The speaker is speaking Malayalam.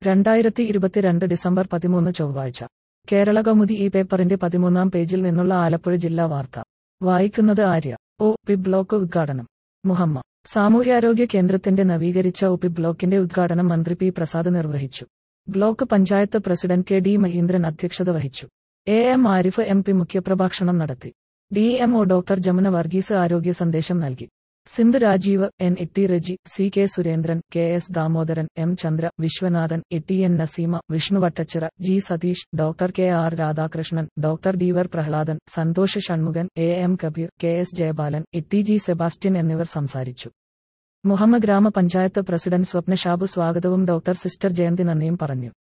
രണ്ടായിരത്തി ഇരുപത്തിരണ്ട് ഡിസംബർ പതിമൂന്ന് ചൊവ്വാഴ്ച കേരള കൗമുദി ഈ പേപ്പറിന്റെ പതിമൂന്നാം പേജിൽ നിന്നുള്ള ആലപ്പുഴ ജില്ലാ വാർത്ത വായിക്കുന്നത് ആര്യ ഒ പി ബ്ലോക്ക് ഉദ്ഘാടനം മുഹമ്മ സാമൂഹ്യാരോഗ്യ കേന്ദ്രത്തിന്റെ നവീകരിച്ച ഒ പി ബ്ലോക്കിന്റെ ഉദ്ഘാടനം മന്ത്രി പി പ്രസാദ് നിർവഹിച്ചു block panchayat president K D Maheendran അധ്യക്ഷത വഹിച്ചു A M Arif M P മുഖ്യപ്രഭാഷണം നടത്തി D M O doctor Jamuna Varghese ആരോഗ്യ സന്ദേശം നൽകി Sindhu Rajeev N Itty Reji C K Surendran K S Damodaran M Chandra Viswanathan Itty N Naseema Vishnu Vattachira G Satheesh doctor K R Radhakrishnan doctor ഡിവർ Prahladan Santhosh Shanmughan A M Kabeer K S Jayabalan Itty G Sebastian എന്നിവർ സംസാരിച്ചു മുഹമ്മ ഗ്രാമപഞ്ചായത്ത് പ്രസിഡന്റ് സ്വപ്ന ഷാബു സ്വാഗതവും ഡോക്ടർ സിസ്റ്റർ ജയന്തി നന്ദിയും പറഞ്ഞു